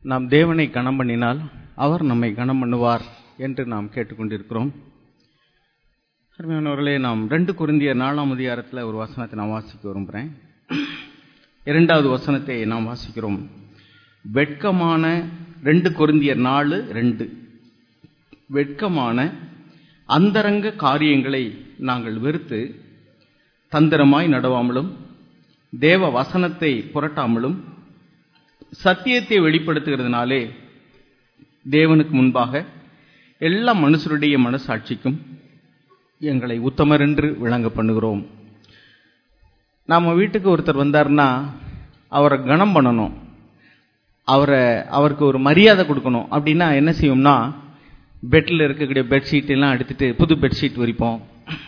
நாம் தேவனை கனம் பண்ணினால் அவர் நம்மை கனம் பண்ணுவார் என்று நாம் கேட்டுக்கொண்டிருக்கிறோம் அருமையானவர்களே நாம் ரெண்டு குருந்திய நாலாம் அதிகாரத்தில் ஒரு வசனத்தை நான் வாசிக்க விரும்புகிறேன் இரண்டாவது வசனத்தை நாம் வாசிக்கிறோம் வெட்கமான ரெண்டு குருந்தியர் நாலு ரெண்டு வெட்கமான அந்தரங்க காரியங்களை நாங்கள் வெறுத்து தந்திரமாய் நடவாமலும் தேவ வசனத்தை புரட்டாமலும் சத்தியத்தை வெளிப்படுத்துகிறதுனாலே தேவனுக்கு முன்பாக எல்லா மனுஷருடைய மனசாட்சிக்கும் எங்களை உத்தமர் என்று விளங்க பண்ணுகிறோம் நம்ம வீட்டுக்கு ஒருத்தர் வந்தார்னா அவரை கனம் பண்ணணும் அவரை அவருக்கு ஒரு மரியாதை கொடுக்கணும் அப்படின்னா என்ன செய்வோம்னா பெட்டில் இருக்கக்கூடிய பெட்ஷீட் எல்லாம் எடுத்துட்டு புது பெட்ஷீட் விரிப்போம்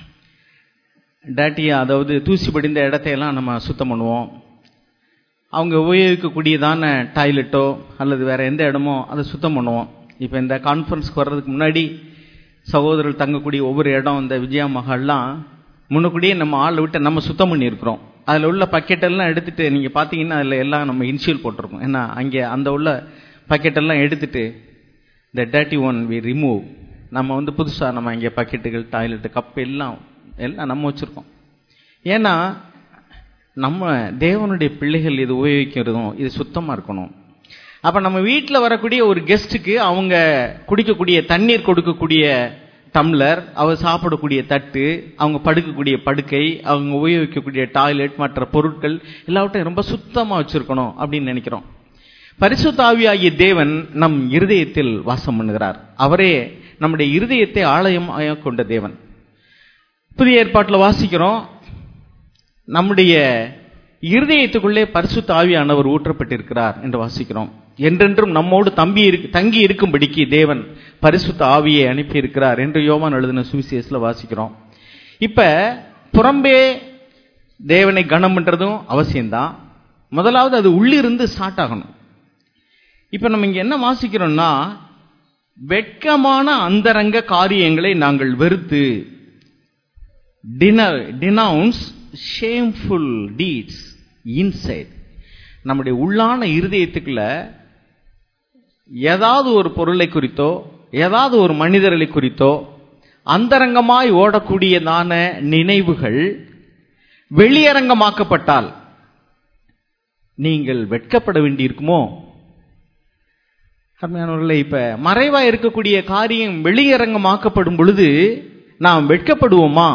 டேட்டியா அதாவது தூசி படிந்த இடத்தையெல்லாம் நம்ம சுத்தம் பண்ணுவோம் அவங்க உபயோகிக்கக்கூடியதான டாய்லெட்டோ அல்லது வேற எந்த இடமோ அதை சுத்தம் பண்ணுவோம் இப்போ இந்த கான்ஃபரன்ஸ்க்கு வர்றதுக்கு முன்னாடி சகோதரர்கள் தங்கக்கூடிய ஒவ்வொரு இடம் இந்த விஜயா மஹால்லாம் முன்னக்கூடியே நம்ம ஆளை விட்டு நம்ம சுத்தம் பண்ணியிருக்கிறோம் அதில் உள்ள பக்கெட்டெல்லாம் எடுத்துட்டு நீங்கள் பார்த்தீங்கன்னா அதில் எல்லாம் நம்ம இன்ஷியல் போட்டிருக்கோம் ஏன்னா அங்கே அந்த உள்ள பக்கெட்டெல்லாம் எடுத்துட்டு இந்த டேட்டி ஒன் வி ரிமூவ் நம்ம வந்து புதுசாக நம்ம இங்கே பக்கெட்டுகள் டாய்லெட்டு கப் எல்லாம் எல்லாம் நம்ம வச்சுருக்கோம் ஏன்னா நம்ம தேவனுடைய பிள்ளைகள் இது உபயோகிக்கிறதும் இது சுத்தமாக இருக்கணும் அப்போ நம்ம வீட்டில் வரக்கூடிய ஒரு கெஸ்ட்டுக்கு அவங்க குடிக்கக்கூடிய தண்ணீர் கொடுக்கக்கூடிய டம்ளர் அவர் சாப்பிடக்கூடிய தட்டு அவங்க படுக்கக்கூடிய படுக்கை அவங்க உபயோகிக்கக்கூடிய டாய்லெட் மற்ற பொருட்கள் எல்லாவற்றையும் ரொம்ப சுத்தமாக வச்சிருக்கணும் அப்படின்னு நினைக்கிறோம் பரிசுத்தாவியாகிய தேவன் நம் இருதயத்தில் வாசம் பண்ணுகிறார் அவரே நம்முடைய இருதயத்தை ஆலயம் கொண்ட தேவன் புதிய ஏற்பாட்டில் வாசிக்கிறோம் நம்முடைய இருதயத்துக்குள்ளே பரிசுத்த ஆவியானவர் ஊற்றப்பட்டிருக்கிறார் என்று வாசிக்கிறோம் என்றென்றும் நம்மோடு தம்பி தங்கி இருக்கும்படிக்கு தேவன் பரிசுத்த ஆவியை அனுப்பி இருக்கிறார் என்று யோவான் எழுதின சுவிசேஷத்தில் வாசிக்கிறோம் இப்ப புறம்பே தேவனை கனம் பண்றதும் அவசியம்தான் முதலாவது அது உள்ளிருந்து ஸ்டார்ட் ஆகணும் இப்ப நம்ம இங்க என்ன வாசிக்கிறோம்னா வெட்கமான அந்தரங்க காரியங்களை நாங்கள் வெறுத்து டினவுன்ஸ் ஷேம்ஃபுல் டீட்ஸ் இன்சைட் நம்முடைய உள்ளான இருதயத்துக்குள்ள ஏதாவது ஒரு பொருளை குறித்தோ ஏதாவது ஒரு மனிதர்களை குறித்தோ அந்தரங்கமாய் ஓடக்கூடியதான நினைவுகள் வெளியரங்கமாக்கப்பட்டால் நீங்கள் வெட்கப்பட வேண்டியிருக்குமோ அருமையானவர்களே இப்ப மறைவா இருக்கக்கூடிய காரியம் வெளியரங்கமாக்கப்படும் பொழுது நாம் வெட்கப்படுவோமா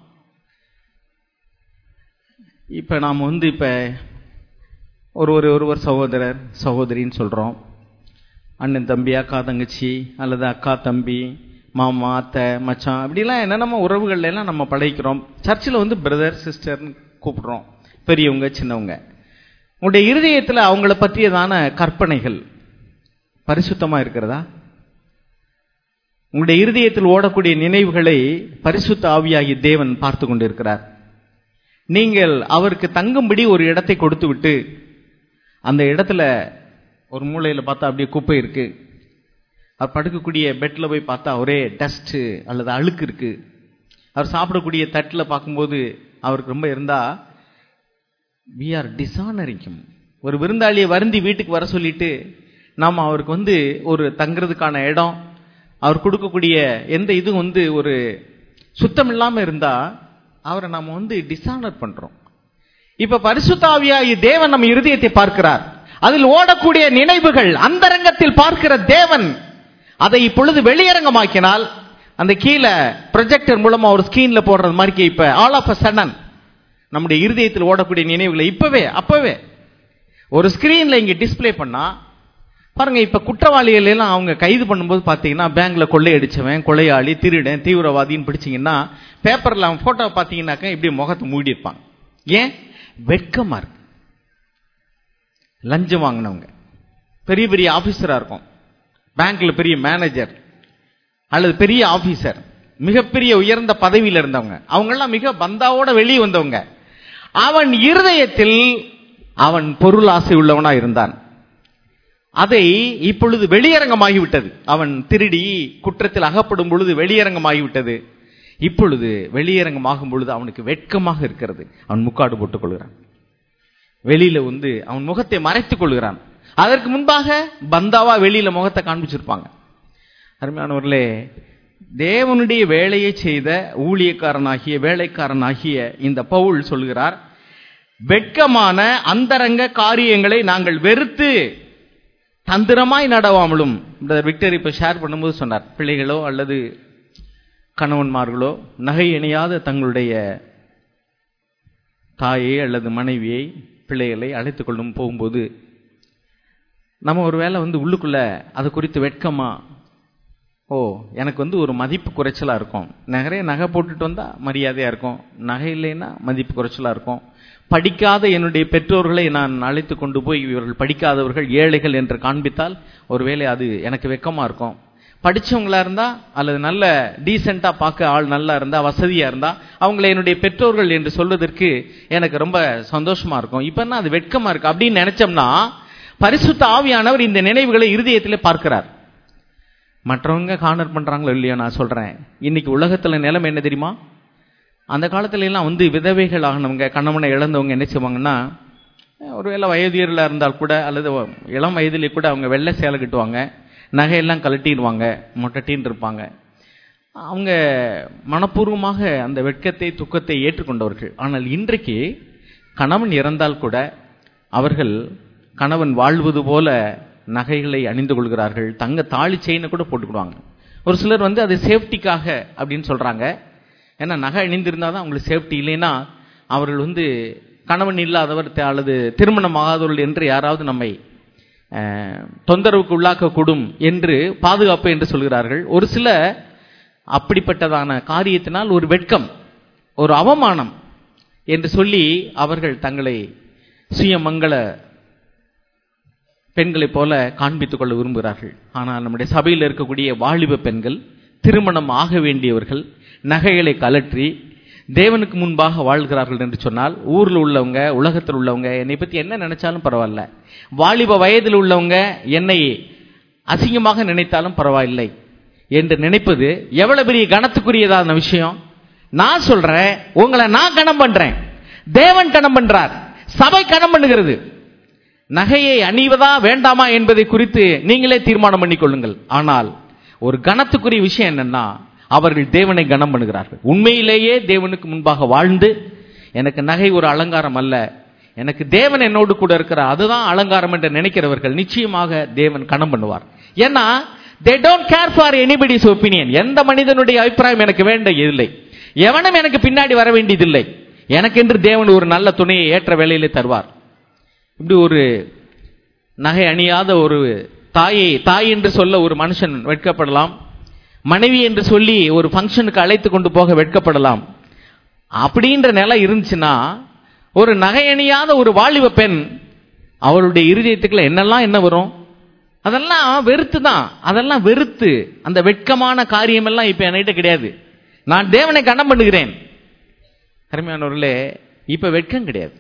இப்ப நாம் வந்து இப்ப ஒரு ஒரு ஒருவர் சகோதரர் சகோதரின்னு சொல்றோம் அண்ணன் தம்பி அக்கா தங்கச்சி அல்லது அக்கா தம்பி மாமா அத்தை மச்சான் அப்படிலாம் என்னென்ன உறவுகள் எல்லாம் நம்ம படைக்கிறோம் சர்ச்சில் வந்து பிரதர் சிஸ்டர்னு கூப்பிடுறோம் பெரியவங்க சின்னவங்க உங்களுடைய இருதயத்தில் அவங்கள பற்றியதான கற்பனைகள் பரிசுத்தமா இருக்கிறதா உங்களுடைய இருதயத்தில் ஓடக்கூடிய நினைவுகளை பரிசுத்த ஆவியாகி தேவன் பார்த்து கொண்டிருக்கிறார் நீங்கள் அவருக்கு தங்கும்படி ஒரு இடத்தை கொடுத்து விட்டு அந்த இடத்துல ஒரு மூலையில் பார்த்தா அப்படியே குப்பை இருக்கு அவர் படுக்கக்கூடிய பெட்டில் போய் பார்த்தா ஒரே டஸ்ட் அல்லது அழுக்கு இருக்கு அவர் சாப்பிடக்கூடிய தட்டில் பார்க்கும்போது அவருக்கு ரொம்ப இருந்தா வி ஆர் டிசானரிக்கும் ஒரு விருந்தாளியை வருந்தி வீட்டுக்கு வர சொல்லிட்டு நாம் அவருக்கு வந்து ஒரு தங்குறதுக்கான இடம் அவர் கொடுக்கக்கூடிய எந்த இதுவும் வந்து ஒரு சுத்தம் இல்லாமல் இருந்தா அவரை நாம வந்து டிசானர் பண்றோம் இப்ப பரிசுத்தாவியாகி தேவன் நம்ம இருதயத்தை பார்க்கிறார் அதில் ஓடக்கூடிய நினைவுகள் அந்தரங்கத்தில் பார்க்கிற தேவன் அதை இப்பொழுது வெளியரங்கமாக்கினால் அந்த கீழே ப்ரொஜெக்டர் மூலமா ஒரு ஸ்கிரீன்ல போடுறது மாதிரி இப்ப ஆல் ஆஃப் அ சடன் நம்முடைய இருதயத்தில் ஓடக்கூடிய நினைவுகளை இப்பவே அப்பவே ஒரு ஸ்கிரீன்ல இங்க டிஸ்பிளே பண்ணா பாருங்க இப்ப குற்றவாளிகள் எல்லாம் அவங்க கைது பண்ணும்போது பாத்தீங்கன்னா பேங்க்ல கொள்ளையடிச்சவன் கொலையாளி திருடன் தீவிரவாதின்னு பிடிச்சிங்கன்னா பேப்பர்ல அவன் போட்டோ பாத்தீங்கன்னாக்க இப்படி முகத்தை மூடி இருப்பான் ஏன் வெட்கமா இருக்கு லஞ்சம் வாங்கினவங்க பெரிய பெரிய ஆபீசரா இருக்கும் பேங்க்ல பெரிய மேனேஜர் அல்லது பெரிய ஆபீசர் மிகப்பெரிய உயர்ந்த பதவியில் இருந்தவங்க அவங்க எல்லாம் மிக பந்தாவோட வெளியே வந்தவங்க அவன் இருதயத்தில் அவன் பொருள் ஆசை உள்ளவனா இருந்தான் அதை இப்பொழுது வெளியரங்கமாகிவிட்டது அவன் திருடி குற்றத்தில் அகப்படும் பொழுது வெளியரங்கமாகிவிட்டது இப்பொழுது வெளியரங்கமாகும் பொழுது அவனுக்கு வெட்கமாக இருக்கிறது அவன் முக்காடு போட்டுக் கொள்கிறான் வெளியில வந்து அவன் முகத்தை மறைத்துக் கொள்கிறான் அதற்கு முன்பாக பந்தாவா வெளியில முகத்தை காண்பிச்சிருப்பாங்க அருமையானவர்களே தேவனுடைய வேலையை செய்த ஊழியக்காரனாகிய வேலைக்காரனாகிய இந்த பவுல் சொல்கிறார் வெட்கமான அந்தரங்க காரியங்களை நாங்கள் வெறுத்து தந்திரமாய் நடவாமலும் இந்த விக்டர் இப்ப ஷேர் பண்ணும்போது சொன்னார் பிள்ளைகளோ அல்லது கணவன்மார்களோ நகை இணையாத தங்களுடைய தாயை அல்லது மனைவியை பிள்ளைகளை அழைத்து கொள்ளும் போகும்போது நம்ம ஒரு வேளை வந்து உள்ளுக்குள்ள அது குறித்து வெட்கமா ஓ எனக்கு வந்து ஒரு மதிப்பு குறைச்சலா இருக்கும் நிறைய நகை போட்டுட்டு வந்தா மரியாதையா இருக்கும் நகை இல்லைன்னா மதிப்பு குறைச்சலா இருக்கும் படிக்காத என்னுடைய பெற்றோர்களை நான் அழைத்து கொண்டு போய் இவர்கள் படிக்காதவர்கள் ஏழைகள் என்று காண்பித்தால் ஒருவேளை அது எனக்கு வெக்கமா இருக்கும் படிச்சவங்களா இருந்தா அல்லது நல்ல டீசெண்டா பார்க்க ஆள் நல்லா இருந்தா வசதியா இருந்தா அவங்களை என்னுடைய பெற்றோர்கள் என்று சொல்வதற்கு எனக்கு ரொம்ப சந்தோஷமா இருக்கும் இப்ப என்ன அது வெட்கமா இருக்கு அப்படின்னு நினைச்சோம்னா பரிசுத்த ஆவியானவர் இந்த நினைவுகளை இருதயத்திலே பார்க்கிறார் மற்றவங்க கார்னர் பண்றாங்களோ இல்லையோ நான் சொல்றேன் இன்னைக்கு உலகத்துல நிலைமை என்ன தெரியுமா அந்த காலத்துல எல்லாம் வந்து விதவைகள் ஆகினவங்க கணவனை இழந்தவங்க என்ன செய்வாங்கன்னா ஒருவேளை வயதியர்களா இருந்தால் கூட அல்லது இளம் வயதிலே கூட அவங்க வெள்ளை சேலை கட்டுவாங்க நகையெல்லாம் கழட்டிடுவாங்க மொட்டட்டின்னு இருப்பாங்க அவங்க மனப்பூர்வமாக அந்த வெட்கத்தை துக்கத்தை ஏற்றுக்கொண்டவர்கள் ஆனால் இன்றைக்கு கணவன் இறந்தால் கூட அவர்கள் கணவன் வாழ்வது போல நகைகளை அணிந்து கொள்கிறார்கள் தங்க தாலி செயினை கூட போட்டுக்கிடுவாங்க ஒரு சிலர் வந்து அது சேஃப்டிக்காக அப்படின்னு சொல்றாங்க ஏன்னா நகை அணிந்திருந்தால் தான் அவங்களுக்கு சேஃப்டி இல்லைன்னா அவர்கள் வந்து கணவன் இல்லாதவர் அல்லது திருமணம் ஆகாதவர்கள் என்று யாராவது நம்மை தொந்தரவுக்கு உள்ளாக்கக்கூடும் என்று பாதுகாப்பு என்று சொல்கிறார்கள் ஒரு சில அப்படிப்பட்டதான காரியத்தினால் ஒரு வெட்கம் ஒரு அவமானம் என்று சொல்லி அவர்கள் தங்களை சுயமங்கள பெண்களைப் போல காண்பித்துக் கொள்ள விரும்புகிறார்கள் ஆனால் நம்முடைய சபையில் இருக்கக்கூடிய வாலிப பெண்கள் திருமணம் ஆக வேண்டியவர்கள் நகைகளை கலற்றி தேவனுக்கு முன்பாக வாழ்கிறார்கள் என்று சொன்னால் ஊர்ல உள்ளவங்க உலகத்தில் உள்ளவங்க என்னை பத்தி என்ன நினைச்சாலும் பரவாயில்ல வாலிப வயதில் உள்ளவங்க என்னை அசிங்கமாக நினைத்தாலும் பரவாயில்லை என்று நினைப்பது எவ்வளவு பெரிய கனத்துக்குரியதான விஷயம் நான் சொல்றேன் உங்களை நான் கணம் பண்றேன் தேவன் கணம் பண்றார் சபை கணம் பண்ணுகிறது நகையை அணிவதா வேண்டாமா என்பதை குறித்து நீங்களே தீர்மானம் பண்ணிக் கொள்ளுங்கள் ஆனால் ஒரு கனத்துக்குரிய விஷயம் என்னன்னா அவர்கள் தேவனை கனம் பண்ணுகிறார்கள் உண்மையிலேயே தேவனுக்கு முன்பாக வாழ்ந்து எனக்கு நகை ஒரு அலங்காரம் அல்ல எனக்கு தேவன் என்னோடு கூட இருக்கிறார் அதுதான் அலங்காரம் என்று நினைக்கிறவர்கள் நிச்சயமாக தேவன் கணம் பண்ணுவார் ஏன்னா they don't care for anybody's opinion எந்த மனிதனுடைய அபிப்பிராயம் எனக்கு வேண்ட இல்லை எவனும் எனக்கு பின்னாடி வர வேண்டியதில்லை எனக்கென்று தேவன் ஒரு நல்ல துணையை ஏற்ற வேலையிலே தருவார் இப்படி ஒரு நகை அணியாத ஒரு தாயை தாய் என்று சொல்ல ஒரு மனுஷன் வெட்கப்படலாம் மனைவி என்று சொல்லி ஒரு ஃபங்க்ஷனுக்கு அழைத்து கொண்டு போக வெட்கப்படலாம் அப்படின்ற நிலை இருந்துச்சுன்னா ஒரு நகை அணியாத ஒரு வாலிப பெண் அவளுடைய இருதயத்துக்குள்ள என்னெல்லாம் என்ன வரும் அதெல்லாம் வெறுத்து தான் அதெல்லாம் வெறுத்து அந்த வெட்கமான காரியம் எல்லாம் இப்ப என்கிட்ட கிடையாது நான் தேவனை கண்டம் பண்ணுகிறேன் அருமையானவர்களே இப்ப வெட்கம் கிடையாது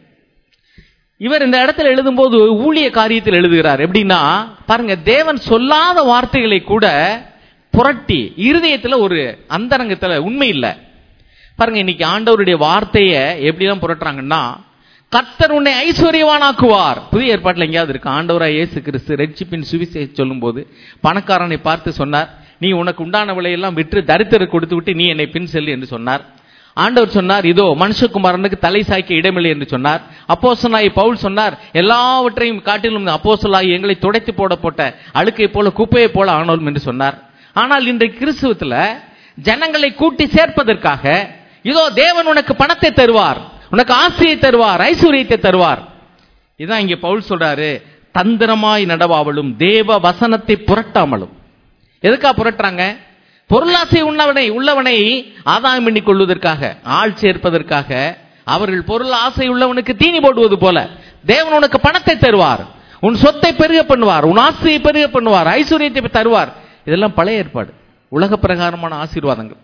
இவர் இந்த இடத்துல எழுதும்போது ஊழிய காரியத்தில் எழுதுகிறார் எப்படின்னா பாருங்க தேவன் சொல்லாத வார்த்தைகளை கூட புரட்டி இருதயத்துல ஒரு அந்தரங்கத்துல உண்மை இல்லை பாருங்க இன்னைக்கு ஆண்டவருடைய வார்த்தைய எப்படிலாம் புரட்டுறாங்கன்னா கர்த்தர் உன்னை ஐஸ்வர்யவானாக்குவார் புதிய ஏற்பாட்டில் எங்கேயாவது இருக்கு ஆண்டவராய் இயேசு கிறிஸ்து ரெட்சிப்பின் சுவிசேஷ சொல்லும் போது பணக்காரனை பார்த்து சொன்னார் நீ உனக்கு உண்டான விலையெல்லாம் விற்று தரித்திரம் கொடுத்து விட்டு நீ என்னை பின் செல்லு என்று சொன்னார் ஆண்டவர் சொன்னார் இதோ மனுஷகுமாரனுக்கு தலை சாய்க்க இடமில்லை என்று சொன்னார் அப்போசனாய் பவுல் சொன்னார் எல்லாவற்றையும் காட்டிலும் அப்போசலாய் எங்களை துடைத்து போட போட்ட அழுக்கை போல குப்பையை போல ஆனோம் என்று சொன்னார் ஆனால் இன்றைக்கு கிறிஸ்துவத்துல ஜனங்களை கூட்டி சேர்ப்பதற்காக இதோ தேவன் உனக்கு பணத்தை தருவார் உனக்கு ஆசையை தருவார் ஐஸ்வர்யத்தை தருவார் இதான் இங்க பவுல் சொல்றாரு தந்திரமாய் நடவாவலும் தேவ வசனத்தை புரட்டாமலும் எதுக்கா புரட்டுறாங்க பொருளாசை உள்ளவனை உள்ளவனை ஆதாயம் பண்ணி கொள்வதற்காக ஆள் சேர்ப்பதற்காக அவர்கள் பொருள் ஆசை உள்ளவனுக்கு தீனி போடுவது போல தேவன் உனக்கு பணத்தை தருவார் உன் சொத்தை பெருக பண்ணுவார் உன் ஆசையை பெருக பண்ணுவார் ஐஸ்வர்யத்தை தருவார் இதெல்லாம் பழைய ஏற்பாடு உலக பிரகாரமான ஆசீர்வாதங்கள்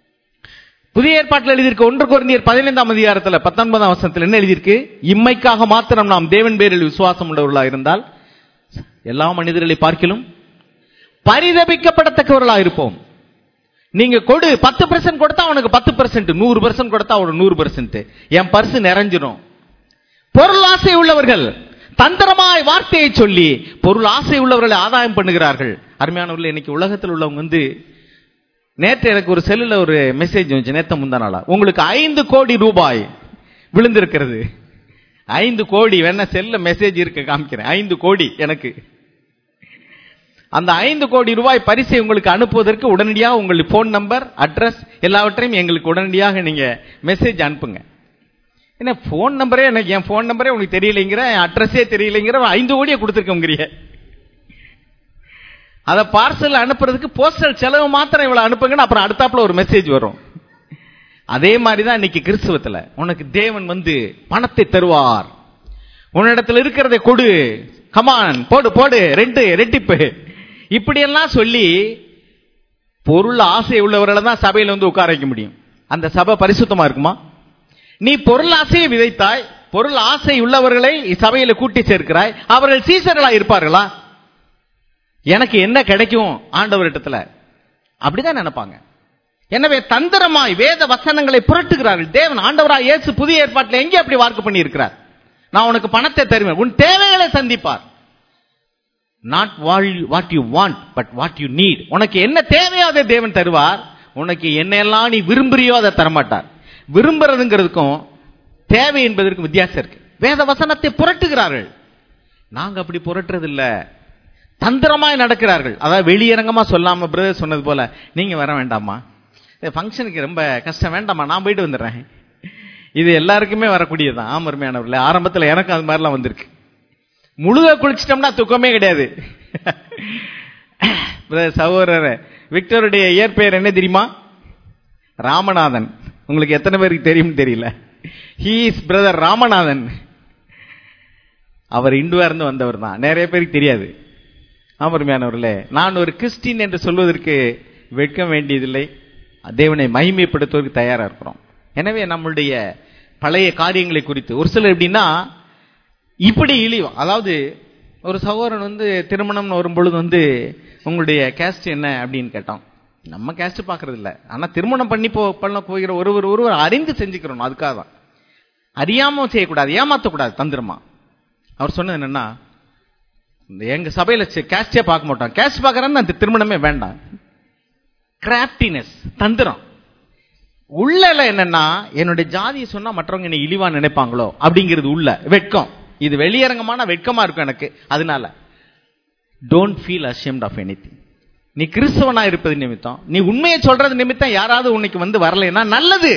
புதிய ஏற்பாட்டில் எழுதியிருக்கு ஒன்று குறைந்தியர் பதினைந்தாம் அதிகாரத்துல பத்தொன்பதாம் வருஷத்துல என்ன எழுதியிருக்கு இம்மைக்காக மாத்திரம் நாம் தேவன் பேரில் விசுவாசம் உள்ளவர்களா இருந்தால் எல்லா மனிதர்களை பார்க்கிலும் பரிதபிக்கப்படத்தக்கவர்களா இருப்போம் நீங்க கொடு பத்து பெர்சன்ட் கொடுத்தா அவனுக்கு பத்து பெர்சன்ட் நூறு பெர்சன்ட் கொடுத்தா அவனுக்கு நூறு பெர்சன்ட் என் பர்ஸ் நிறைஞ்சிரும் பொருள் ஆசை உள்ளவர்கள் தந்திரமாய் வார்த்தையை சொல்லி பொருள் ஆசை உள்ளவர்களை ஆதாயம் பண்ணுகிறார்கள் அருமையானவர்கள் இன்னைக்கு உலகத்தில் உள்ளவங்க வந்து நேற்று எனக்கு ஒரு செல்லுல ஒரு மெசேஜ் வந்துச்சு நேத்த முந்தா நாளா உங்களுக்கு ஐந்து கோடி ரூபாய் விழுந்திருக்கிறது ஐந்து கோடி வேணா செல்ல மெசேஜ் இருக்கு காமிக்கிறேன் ஐந்து கோடி எனக்கு அந்த ஐந்து கோடி ரூபாய் பரிசை உங்களுக்கு அனுப்புவதற்கு உடனடியாக உங்கள் போன் நம்பர் அட்ரஸ் எல்லாவற்றையும் எங்களுக்கு உடனடியாக நீங்க மெசேஜ் அனுப்புங்க என்ன போன் நம்பரே எனக்கு என் போன் நம்பரே உங்களுக்கு தெரியலைங்கிற என் அட்ரஸே தெரியலைங்கிற ஐந்து கோடியை கொடுத்துருக்கோங்கிறிய அதை பார்சல் அனுப்புறதுக்கு போஸ்டல் செலவு மாத்திரம் இவ்வளவு அனுப்புங்கன்னு அப்புறம் அடுத்தாப்புல ஒரு மெசேஜ் வரும் அதே மாதிரி தான் இன்னைக்கு கிறிஸ்துவத்துல உனக்கு தேவன் வந்து பணத்தை தருவார் உன்னிடத்துல இருக்கிறதை கொடு கமான் போடு போடு ரெண்டு ரெட்டிப்பு இப்படியெல்லாம் சொல்லி பொருள் ஆசை உள்ளவர்களை தான் சபையில வந்து உட்கார வைக்க முடியும் அந்த சபை பரிசுத்தமா இருக்குமா நீ பொருள் ஆசையை விதைத்தாய் பொருள் ஆசை உள்ளவர்களை சபையில கூட்டி சேர்க்கிறாய் அவர்கள் சீசர்களா இருப்பார்களா எனக்கு என்ன கிடைக்கும் ஆண்டவரிடத்துல அப்படிதான் நினைப்பாங்க எனவே தந்திரமாய் வேத வசனங்களை புரட்டுகிறார்கள் தேவன் ஆண்டவராய் இயேசு புதிய ஏற்பாட்டில் எங்கே அப்படி வாக்கு பண்ணி இருக்கிறார் நான் உனக்கு பணத்தை தருவேன் உன் தேவைகளை சந்திப்பார் not what you want but what you need உனக்கு என்ன தேவையோ அதை தேவன் தருவார் உனக்கு என்னெல்லாம் நீ விரும்புறியோ அதை தரமாட்டார் விரும்புறதுங்கிறதுக்கும் தேவை என்பதற்கும் வித்தியாசம் இருக்கு வேத வசனத்தை புரட்டுகிறார்கள் நாங்க அப்படி புரட்டுறது இல்ல தந்திரமாய் நடக்கிறார்கள் அதாவது வெளியரங்கமா சொல்லாம பிரதர் சொன்னது போல நீங்க வர வேண்டாமா ஃபங்க்ஷனுக்கு ரொம்ப கஷ்டம் வேண்டாமா நான் போயிட்டு வந்துடுறேன் இது எல்லாருக்குமே வரக்கூடியதுதான் ஆமர்மையானவர்களே ஆரம்பத்தில் எனக்கு அது மாதிரிலாம் வந்திருக்கு முழுக குளிச்சிட்டோம்னா துக்கமே கிடையாது சகோதரர் விக்டருடைய இயற்பெயர் என்ன தெரியுமா ராமநாதன் உங்களுக்கு எத்தனை பேருக்கு தெரியும் தெரியல ஹீ இஸ் பிரதர் ராமநாதன் அவர் இந்துவா இருந்து வந்தவர் தான் நிறைய பேருக்கு தெரியாது ஆமருமையானவர்களே நான் ஒரு கிறிஸ்டின் என்று சொல்வதற்கு வெட்கம் வேண்டியதில்லை தேவனை மகிமைப்படுத்துவதற்கு தயாரா இருக்கிறோம் எனவே நம்மளுடைய பழைய காரியங்களை குறித்து ஒரு சிலர் எப்படின்னா இப்படி இழிவு அதாவது ஒரு சகோதரன் வந்து திருமணம் வரும் பொழுது வந்து உங்களுடைய கேஸ்ட் என்ன அப்படின்னு கேட்டோம் நம்ம கேஸ்ட் பாக்குறது இல்ல ஆனா திருமணம் பண்ணி போ பண்ண போகிற ஒருவர் ஒருவர் அறிந்து செஞ்சுக்கிறோம் அதுக்காக தான் அறியாம செய்யக்கூடாது ஏமாத்தக்கூடாது தந்திரமா அவர் சொன்னது என்னன்னா எங்க சபையில கேஸ்டே பார்க்க மாட்டோம் கேஸ்ட் பாக்குறேன்னு அந்த திருமணமே வேண்டாம் கிராப்டினஸ் தந்திரம் உள்ள என்னன்னா என்னுடைய ஜாதியை சொன்னா மற்றவங்க என்ன இழிவா நினைப்பாங்களோ அப்படிங்கிறது உள்ள வெட்கம் இது வெளியரங்கமான வெட்கமா இருக்கும் எனக்கு அதனால don't feel ashamed of any நீ கிறிஸ்தவனா இருப்பது நிமித்தம் நீ உண்மையை சொல்றது நிமித்தம் யாராவது உன்னைக்கு வந்து வரலைன்னா நல்லது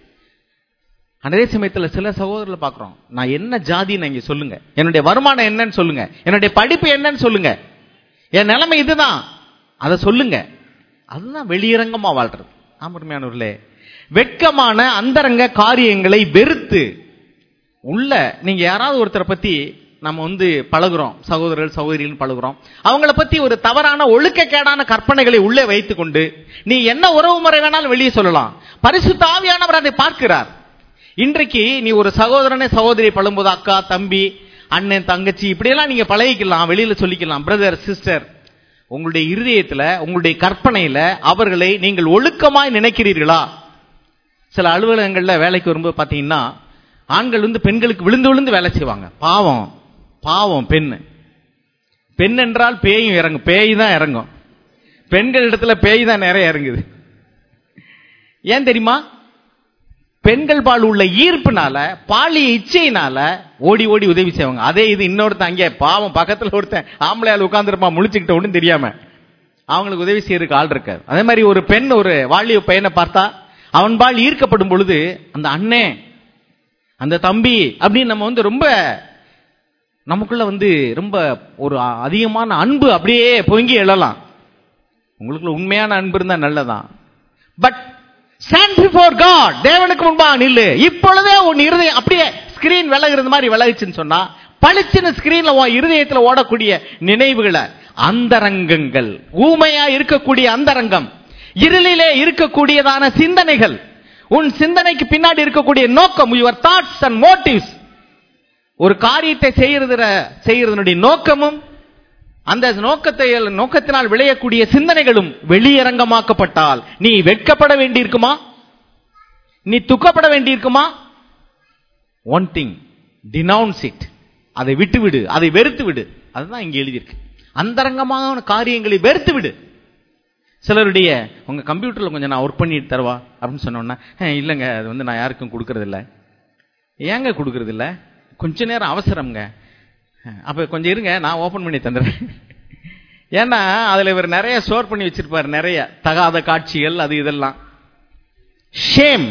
அதே சமயத்துல சில சகோதரர்களை பாக்குறோம் நான் என்ன ஜாதி நீங்க சொல்லுங்க என்னுடைய வருமானம் என்னன்னு சொல்லுங்க என்னுடைய படிப்பு என்னன்னு சொல்லுங்க என் நிலைமை இதுதான் அதை சொல்லுங்க அதுதான் வெளியரங்கமா வாழ்றது ஆமருமையானவர்களே வெட்கமான அந்தரங்க காரியங்களை வெறுத்து உள்ள நீங்க யாராவது ஒருத்தரை பத்தி நம்ம வந்து பழகுறோம் சகோதரர்கள் சகோதரிகள் பழகுறோம் அவங்கள பத்தி ஒரு தவறான ஒழுக்கக்கேடான கற்பனைகளை உள்ளே வைத்துக் கொண்டு நீ என்ன உறவு முறை வேணாலும் வெளியே சொல்லலாம் பரிசுத்த ஆவியானவர் அதை பார்க்கிறார் இன்றைக்கு நீ ஒரு சகோதரனை சகோதரி பழும்போது அக்கா தம்பி அண்ணன் தங்கச்சி இப்படியெல்லாம் நீங்க பழகிக்கலாம் வெளியில சொல்லிக்கலாம் பிரதர் சிஸ்டர் உங்களுடைய இருதயத்துல உங்களுடைய கற்பனையில அவர்களை நீங்கள் ஒழுக்கமாய் நினைக்கிறீர்களா சில அலுவலகங்கள்ல வேலைக்கு வரும்போது பாத்தீங்கன்னா ஆண்கள் வந்து பெண்களுக்கு விழுந்து விழுந்து வேலை செய்வாங்க பாவம் பாவம் பெண் பெண் என்றால் பேயும் இறங்கும் பேய் தான் இறங்கும் பெண்கள் இடத்துல பேய் தான் நிறைய இறங்குது ஏன் தெரியுமா பெண்கள் பால் உள்ள ஈர்ப்புனால பாலிய இச்சையினால ஓடி ஓடி உதவி செய்வாங்க அதே இது இன்னொருத்தன் அங்கே பாவம் பக்கத்துல ஒருத்தன் ஆம்பளையால் உட்கார்ந்துருப்பான் முழிச்சுக்கிட்ட ஒன்றும் தெரியாம அவங்களுக்கு உதவி செய்யறதுக்கு ஆள் இருக்காது அதே மாதிரி ஒரு பெண் ஒரு வாலிய பையனை பார்த்தா அவன் பால் ஈர்க்கப்படும் பொழுது அந்த அண்ணே அந்த தம்பி அப்படின்னு நம்ம வந்து ரொம்ப நமக்குள்ள வந்து ரொம்ப ஒரு அதிகமான அன்பு அப்படியே பொங்கி எழலாம் உங்களுக்குள்ள உண்மையான அன்பு இருந்தா நல்லதான் பட் ஸ்டாண்ட் பிஃபோர் காட் தேவனுக்கு முன்பா நில்லு இப்பொழுதே உன் இருதயம் அப்படியே ஸ்கிரீன் விலகுறது மாதிரி விலகுச்சுன்னு சொன்னா பளிச்சுன்னு ஸ்கிரீன்ல உன் இருதயத்துல ஓடக்கூடிய நினைவுகளை அந்தரங்கங்கள் ஊமையா இருக்கக்கூடிய அந்தரங்கம் இருளிலே இருக்கக்கூடியதான சிந்தனைகள் உன் சிந்தனைக்கு பின்னாடி இருக்கக்கூடிய நோக்கம் யுவர் தாட்ஸ் அண்ட் மோட்டிவ்ஸ் ஒரு காரியத்தை செய்யறதுல செய்யறதனுடைய நோக்கமும் அந்த நோக்கத்தை நோக்கத்தினால் விளையக்கூடிய சிந்தனைகளும் வெளியரங்கமாக்கப்பட்டால் நீ வெட்கப்பட வேண்டியிருக்குமா நீ துக்கப்பட வேண்டியிருக்குமா ஒன் திங் டினவுன்ஸ் இட் அதை விட்டு விடு அதை வெறுத்து விடு அதுதான் இங்க எழுதியிருக்கு அந்தரங்கமான காரியங்களை வெறுத்து விடு சிலருடைய உங்க கம்ப்யூட்டர்ல கொஞ்சம் நான் ஒர்க் பண்ணிட்டு தரவா அப்படின்னு சொன்னோன்னா "அஹ், இல்லைங்க அது வந்து நான் யாருக்கும் கொடுக்கறது இல்ல ஏங்க கொடுக்கறது இல்ல கொஞ்ச நேரம் அவசரம்ங்க அஹ், அப்ப கொஞ்சம் இருங்க நான் ஓபன் பண்ணி தந்துடுறேன் ஏன்னா அதுல இவர் நிறைய ஸ்டோர் பண்ணி வச்சிருப்பார் நிறைய தகாத காட்சிகள் அது இதெல்லாம் ஷேம்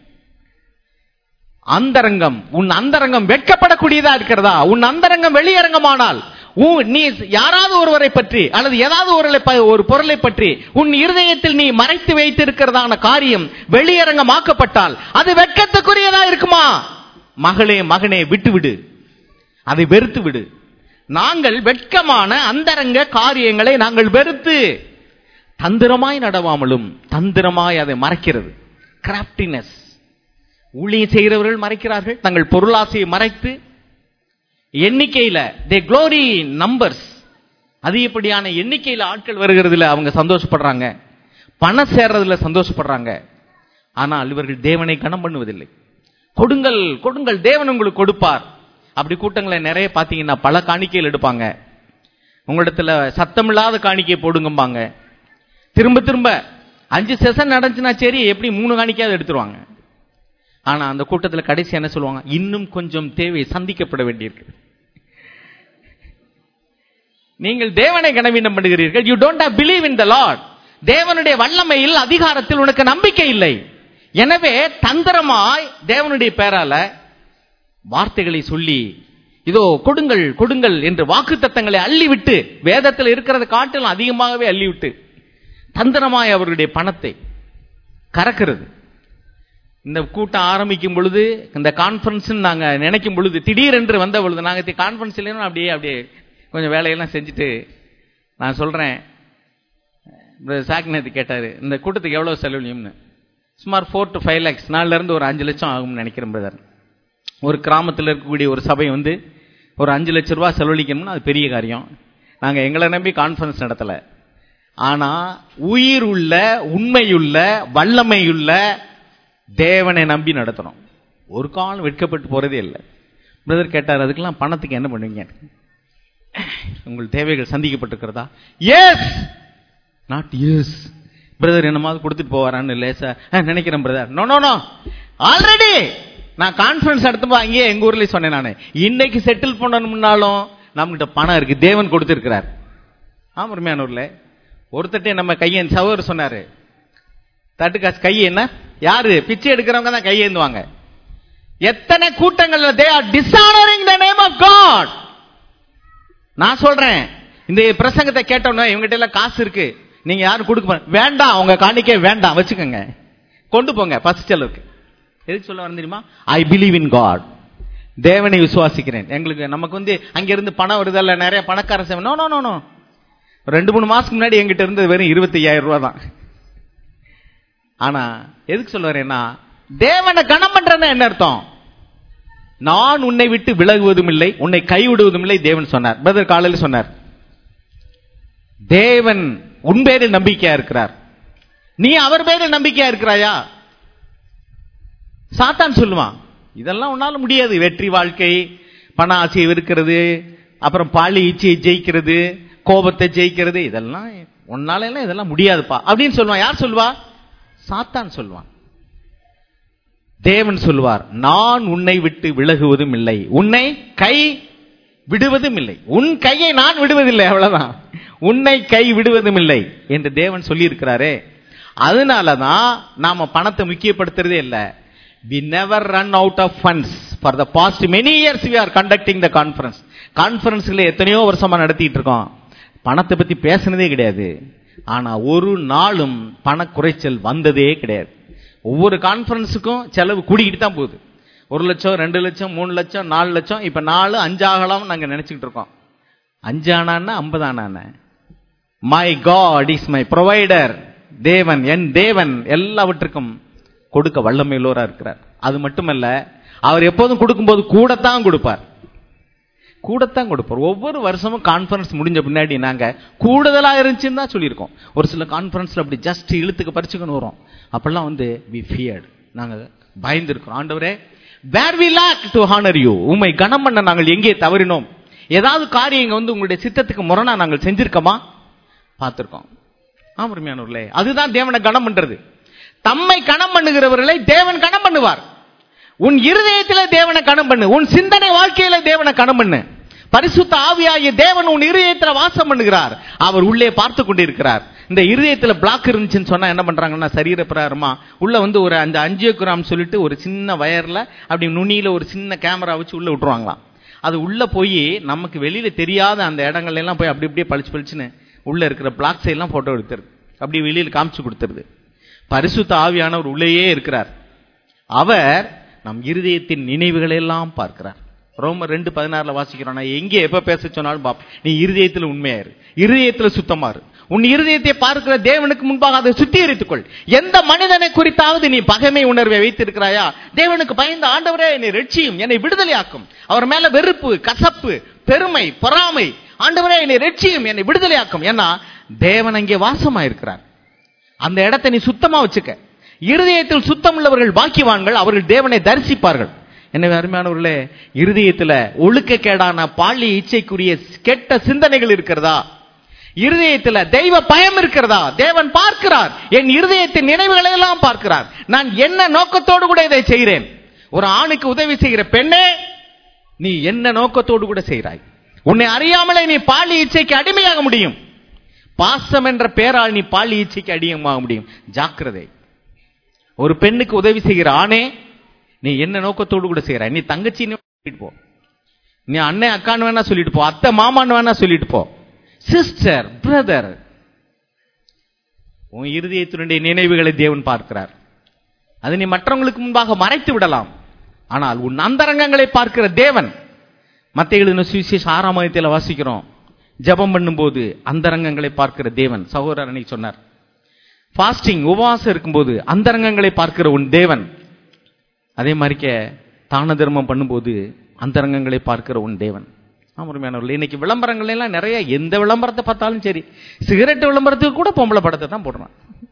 அந்தரங்கம் உன் அந்தரங்கம் வெட்கப்படக்கூடியதா இருக்கிறதா உன் அந்தரங்கம் வெளியரங்கமானால் உன் நீ யாராவது ஒருவரை பற்றி அல்லது ஏதாவது ஒரு ஒரு பொருளை பற்றி உன் இருதயத்தில் நீ மறைத்து வைத்திருக்கிறதான காரியம் வெளியரங்கமாக்கப்பட்டால் அது வெட்கத்துக்குரியதா இருக்குமா மகளே மகனே விட்டுவிடு அதை வெறுத்து விடு நாங்கள் வெட்கமான அந்தரங்க காரியங்களை நாங்கள் வெறுத்து தந்திரமாய் நடவாமலும் தந்திரமாய் அதை மறைக்கிறது கிராப்டினஸ் ஊழியம் செய்கிறவர்கள் மறைக்கிறார்கள் தங்கள் பொருளாசையை மறைத்து எண்ணிக்கையில தே க்ளோரி நம்பர்ஸ் அதிகப்படியான எண்ணிக்கையில ஆட்கள் வருகிறதுல அவங்க சந்தோஷப்படுறாங்க பணம் சேர்றதுல சந்தோஷப்படுறாங்க ஆனால் இவர்கள் தேவனை கணம் பண்ணுவதில்லை கொடுங்கள் கொடுங்கள் தேவன் உங்களுக்கு கொடுப்பார் அப்படி கூட்டங்களை நிறைய பார்த்தீங்கன்னா பல காணிக்கைகள் எடுப்பாங்க உங்களிடத்துல சத்தமில்லாத காணிக்கை போடுங்கம்பாங்க திரும்ப திரும்ப அஞ்சு செஷன் நடந்துச்சுன்னா சரி எப்படி மூணு காணிக்கையாவது எடுத்துருவாங்க ஆனா அந்த கூட்டத்துல கடைசி என்ன சொல்லுவாங்க இன்னும் கொஞ்சம் தேவை சந்திக்கப்பட வேண்டியிருக்கு நீங்கள் தேவனை கனவீனம் பண்ணுகிறீர்கள் you don't have believe in the Lord தேவனுடைய வல்லமையில் அதிகாரத்தில் உனக்கு நம்பிக்கை இல்லை எனவே தந்திரமாய் தேவனுடைய பேரால வார்த்தைகளை சொல்லி இதோ கொடுங்கள் கொடுங்கள் என்று வாக்கு தத்தங்களை அள்ளிவிட்டு வேதத்தில் இருக்கிறத காட்டிலும் அதிகமாகவே அள்ளிவிட்டு தந்திரமாய் அவர்களுடைய பணத்தை கறக்கிறது இந்த கூட்டம் ஆரம்பிக்கும் பொழுது இந்த கான்ஃபரன்ஸ் நாங்க நினைக்கும் பொழுது திடீரென்று வந்த பொழுது நாங்க கான்ஃபரன்ஸ் இல்லைன்னா அப்படியே அப்படியே கொஞ்சம் வேலையெல்லாம் செஞ்சுட்டு நான் சொல்றேன் சாக்னத்து கேட்டாரு இந்த கூட்டத்துக்கு எவ்வளவு செலவழியும்னு சுமார் ஃபோர் டு ஃபைவ் லேக்ஸ் நாலுல இருந்து ஒரு அஞ்சு லட்சம் ஆகும்னு நினைக்கிறேன் பிரதர் ஒரு கிராமத்தில் இருக்கக்கூடிய ஒரு சபை வந்து ஒரு அஞ்சு லட்ச ரூபாய் செலவழிக்கணும்னா அது பெரிய காரியம் நாங்க எங்களை நம்பி கான்ஃபரன்ஸ் நடத்தல ஆனா உயிர் உள்ள உண்மையுள்ள வல்லமையுள்ள தேவனை நம்பி நடத்தணும் ஒரு காலம் வெட்கப்பட்டு போறதே இல்லை பிரதர் கேட்டார் அதுக்கெல்லாம் பணத்துக்கு என்ன பண்ணுவீங்க உங்கள் தேவைகள் சந்திக்கப்பட்டிருக்கிறதா எஸ் நாட் எஸ் பிரதர் என்னமாவது கொடுத்துட்டு போவாரான்னு லேசா "அஹ், நினைக்கிறேன் brother no no no already நான் கான்ஃபரன்ஸ் நடத்தும்போ அங்கேயே எங்க ஊர்லயே சொன்னேன் நானு இன்னைக்கு செட்டில் பண்ணணும்னாலும் நம்மகிட்ட பணம் இருக்கு தேவன் கொடுத்திருக்கிறார் ஆமா உண்மையானூர்ல ஒருத்தட்டே நம்ம கையன் சகோதரர் சொன்னாரு தட்டு காசு கை என்ன யாரு பிச்சை எடுக்கிறவங்க தான் கையேந்துவாங்க எத்தனை கூட்டங்கள்ல they are dishonouring the name of God நான் சொல்றேன் இந்த பிரசங்கத்தை கேட்டோம்னா இவங்ககிட்ட எல்லாம் காசு இருக்கு நீங்க யாரும் கொடுக்க மாட்டீங்க. வேண்டாம் உங்க காணிக்கை வேண்டாம் வச்சுக்கோங்க கொண்டு போங்க பசிச்சலுக்கு எதுக்கு சொல்ல வரேன் தெரியுமா ஐ பிலீவ் இன் காட் தேவனை விசுவாசிக்கிறேன் எங்களுக்கு நமக்கு வந்து அங்க இருந்து பணம் வருதல்ல நிறைய பணக்கார சேவை நோ நோ நோ நோ ரெண்டு மூணு மாசத்துக்கு முன்னாடி எங்கிட்ட இருந்தது வெறும் இருபத்தி ஐயாயிரம் ரூபாய் தான் ஆனா எதுக்கு சொல்ல வரேன்னா தேவனை கணம் பண்றதுன்னா என்ன அர்த்தம் நான் உன்னை விட்டு விலகுவதும் இல்லை உன்னை கைவிடுவதும் இல்லை தேவன் சொன்னார் பிரதர் காலையில் சொன்னார் தேவன் உன் பேரில் நம்பிக்கையா இருக்கிறார் நீ அவர் பேரில் நம்பிக்கையா இருக்கிறாயா சாத்தான் சொல்லுவான் இதெல்லாம் உன்னால முடியாது வெற்றி வாழ்க்கை பண ஆசையை இருக்கிறது அப்புறம் பாலி இச்சையை ஜெயிக்கிறது கோபத்தை ஜெயிக்கிறது இதெல்லாம் உன்னால எல்லாம் இதெல்லாம் முடியாதுப்பா அப்படின்னு சொல்லுவான் யார் சொல்லுவா சாத்தான் சொல்லுவான் தேவன் சொல்வார் நான் உன்னை விட்டு விலகுவதும் இல்லை உன்னை கை விடுவதும் இல்லை உன் கையை நான் விடுவதில்லை அவ்வளவுதான் உன்னை கை விடுவதும் இல்லை என்று தேவன் சொல்லி இருக்கிறாரே அதனாலதான் நாம பணத்தை முக்கியப்படுத்துறதே இல்லை we never run out of funds for the past many years we are conducting the conference கான்ஃபரன்ஸ்ல எத்தனையோ வருஷமா நடத்திட்டு இருக்கோம் பணத்தை பத்தி பேசுனதே கிடையாது ஆனா ஒரு நாளும் பண குறைச்சல் வந்ததே கிடையாது ஒவ்வொரு கான்ஃபரன்ஸுக்கும் செலவு கூடிக்கிட்டு தான் போகுது ஒரு லட்சம் ரெண்டு லட்சம் மூணு லட்சம் நாலு லட்சம் இப்ப நாலு அஞ்சாகலாம் நாங்க நினைச்சுக்கிட்டு இருக்கோம் அஞ்சு ஆனான்னா ஐம்பது ஆனான my God is my provider தேவன் என் தேவன் எல்லாவற்றுக்கும் கொடுக்க வல்லமையுள்ளவரா இருக்கிறார் அது மட்டுமல்ல அவர் எப்போதும் கொடுக்கும்போது கூடத்தான் கொடுப்பார் கூடத்தான் கொடுப்பார் ஒவ்வொரு வருஷமும் கான்ஃபரன்ஸ் முடிஞ்ச பின்னாடி நாங்க கூடுதலா இருந்துச்சுன்னு தான் சொல்லியிருக்கோம் ஒரு சில கான்ஃபரன்ஸ்ல அப்படி ஜஸ்ட் இழுத்துக்கு பறிச்சுக்கணும் வரும் அப்பெல்லாம் வந்து வி ஃபியர்டு நாங்க பயந்துருக்கிறோம் ஆண்டவரே where we lack to honour you உம்மை கனம் பண்ண நாங்கள் எங்கே தவறினோம் ஏதாவது காரியங்க வந்து உங்களுடைய சித்தத்துக்கு முரணா நாங்கள் செஞ்சிருக்கோமா பார்த்திருக்கோம் ஆமருமையானவர்களே அதுதான் தேவனை கனம் பண்றது தம்மை கனம் பண்ணுகிறவர்களை தேவன் கனம் பண்ணுவார் உன் இருதயத்தில தேவனை கனம் பண்ணு உன் சிந்தனை வாழ்க்கையில தேவனை கனம் பண்ணு பரிசுத்த ஆவியாகிய தேவன் உன் இருதயத்துல வாசம் பண்ணுகிறார் அவர் உள்ளே பார்த்து கொண்டிருக்கிறார் இந்த இருதயத்துல பிளாக் இருந்துச்சுன்னு சொன்னா என்ன பண்றாங்கன்னா சரீர பிரகாரமா உள்ள வந்து ஒரு அந்த அஞ்சியோகிராம் சொல்லிட்டு ஒரு சின்ன வயர்ல அப்படி நுனியில ஒரு சின்ன கேமரா வச்சு உள்ள விட்டுருவாங்களாம் அது உள்ள போய் நமக்கு வெளியில தெரியாத அந்த இடங்கள்ல எல்லாம் போய் அப்படி அப்படியே பளிச்சு பளிச்சுன்னு உள்ள இருக்கிற பிளாக்ஸ் எல்லாம் போட்டோ எடுத்துருது அப்படி வெளியில காமிச்சு கொடுத்துருது பரிசுத்த ஆவியானவர் உள்ளேயே இருக்கிறார் அவர் நம் இருதயத்தின் நினைவுகளை எல்லாம் பார்க்கிறார் ரோமர் ரெண்டு பதினாறுல வாசிக்கிறோம் நான் எங்கே எப்ப பேச சொன்னாலும் பாப் நீ இருதயத்துல உண்மையாரு இருதயத்துல சுத்தமாரு உன் இருதயத்தை பார்க்கிற தேவனுக்கு முன்பாக அதை சுத்திகரித்துக்கொள் எந்த மனிதனை குறித்தாவது நீ பகைமை உணர்வை வைத்திருக்கிறாயா தேவனுக்கு பயந்த ஆண்டவரே என்னை ரட்சியும் என்னை விடுதலையாக்கும் அவர் மேல வெறுப்பு கசப்பு பெருமை பொறாமை ஆண்டவரே என்னை ரட்சியும் என்னை விடுதலையாக்கும் ஏன்னா தேவன் அங்கே வாசமா இருக்கிறார் அந்த இடத்தை நீ சுத்தமா வச்சுக்க இருதயத்தில் சுத்தம் உள்ளவர்கள் பாக்கியவான்கள் அவர்கள் தேவனை தரிசிப்பார்கள் எனவே அருமையானவர்களே இருதயத்துல ஒழுக்கக்கேடான பாலி இச்சைக்குரிய கெட்ட சிந்தனைகள் இருக்கிறதா இருதயத்துல தெய்வ பயம் இருக்கிறதா தேவன் பார்க்கிறார் என் இருதயத்தின் நினைவுகளை எல்லாம் பார்க்கிறார் நான் என்ன நோக்கத்தோடு கூட இதை செய்கிறேன் ஒரு ஆணுக்கு உதவி செய்கிற பெண்ணே நீ என்ன நோக்கத்தோடு கூட செய்கிறாய் உன்னை அறியாமலே நீ பாலி இச்சைக்கு அடிமையாக முடியும் பாசம் என்ற பேரால் நீ பாலி இச்சைக்கு அடிமையாக முடியும் ஜாக்கிரதை ஒரு பெண்ணுக்கு உதவி செய்கிற ஆணே நீ என்ன நோக்கத்தோடு கூட செய்கிறாய் நீ தங்கச்சின்னு சொல்லிட்டு போ நீ அண்ணன் அக்கான்னு வேணா சொல்லிட்டு போ அத்தை மாமான்னு வேணா சொல்லிட்டு போ சிஸ்டர் பிரதர் உன் இருதயத்தினுடைய நினைவுகளை தேவன் பார்க்கிறார் அதை நீ மற்றவங்களுக்கு முன்பாக மறைத்து விடலாம் ஆனால் உன் அந்தரங்கங்களை பார்க்கிற தேவன் மத்திய எழுதின சுவிசேஷ ஆறாம் அதிகாரத்தில் வாசிக்கிறோம் ஜெபம் பண்ணும்போது அந்தரங்கங்களை பார்க்கிற தேவன் சகோதரர் அன்னைக்கு சொன்னார் ஃபாஸ்டிங் உபவாசம் இருக்கும்போது அந்தரங்கங்களை பார்க்கிற உன் தேவன் அதே மாதிரிக்க தான தர்மம் பண்ணும்போது அந்தரங்கங்களை பார்க்கிற உன் தேவன் ஆமாமையானவர்கள் இன்னைக்கு விளம்பரங்கள் எல்லாம் நிறைய எந்த விளம்பரத்தை பார்த்தாலும் சரி சிகரெட் விளம்பரத்துக்கு கூட பொம்பளை படத்தை தான் போடுறான்